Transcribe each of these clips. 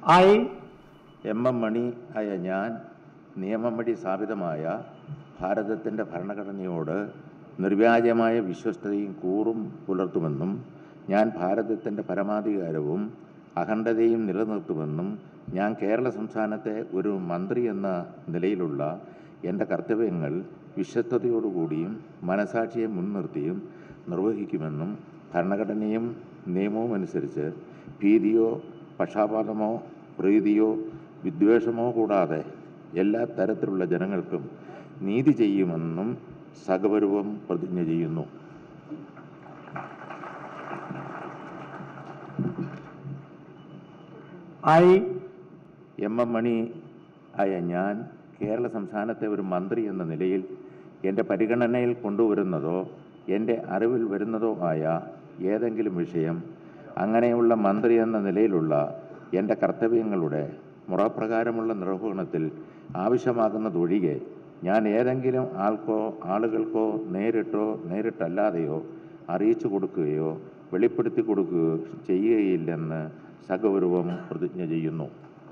I, M M മണി ആയ ഞാൻ നിയമം വഴി സ്ഥാപിതമായ ഭാരതത്തിൻ്റെ ഭരണഘടനയോട് നിർവ്യാജമായ വിശ്വസ്തയും കൂറും പുലർത്തുമെന്നും ഞാൻ ഭാരതത്തിൻ്റെ പരമാധികാരവും അഖണ്ഡതയും നിലനിർത്തുമെന്നും ഞാൻ കേരള സംസ്ഥാനത്തെ ഒരു മന്ത്രി എന്ന നിലയിലുള്ള എൻ്റെ കർത്തവ്യങ്ങൾ വിശ്വസ്തയോടുകൂടിയും മനസാക്ഷിയെ മുൻനിർത്തിയും നിർവഹിക്കുമെന്നും ഭരണഘടനയും നിയമവും അനുസരിച്ച് ഭീതിയോ പക്ഷാപാതമോ പ്രീതിയോ വിദ്വേഷമോ കൂടാതെ എല്ലാ തരത്തിലുള്ള ജനങ്ങൾക്കും നീതി ചെയ്യുമെന്നും സഗൗരവം പ്രതിജ്ഞ ചെയ്യുന്നു I, എം എം മണി ആയ ഞാൻ കേരള സംസ്ഥാനത്തെ ഒരു മന്ത്രി എന്ന നിലയിൽ എൻ്റെ പരിഗണനയിൽ കൊണ്ടുവരുന്നതോ എൻ്റെ അറിവിൽ വരുന്നതോ ആയ ഏതെങ്കിലും വിഷയം അങ്ങനെയുള്ള മന്ത്രി എന്ന നിലയിലുള്ള എൻ്റെ കർത്തവ്യങ്ങളുടെ മുറപ്രകാരമുള്ള നിർവഹണത്തിൽ ആവശ്യമാകുന്നതൊഴികെ ഞാൻ ഏതെങ്കിലും ആൾക്കോ ആളുകൾക്കോ നേരിട്ടോ നേരിട്ടല്ലാതെയോ അറിയിച്ചു കൊടുക്കുകയോ വെളിപ്പെടുത്തി കൊടുക്കുകയോ ചെയ്യുകയില്ലെന്ന് സഗൗരവം പ്രതിജ്ഞ ചെയ്യുന്നു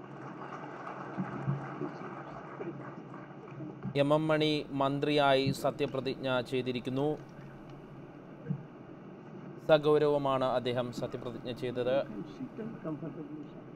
എം എം മണി മന്ത്രിയായി സത്യപ്രതിജ്ഞ ചെയ്തിരിക്കുന്നു സഗൗരവമാണ് അദ്ദേഹം സത്യപ്രതിജ്ഞ ചെയ്തത്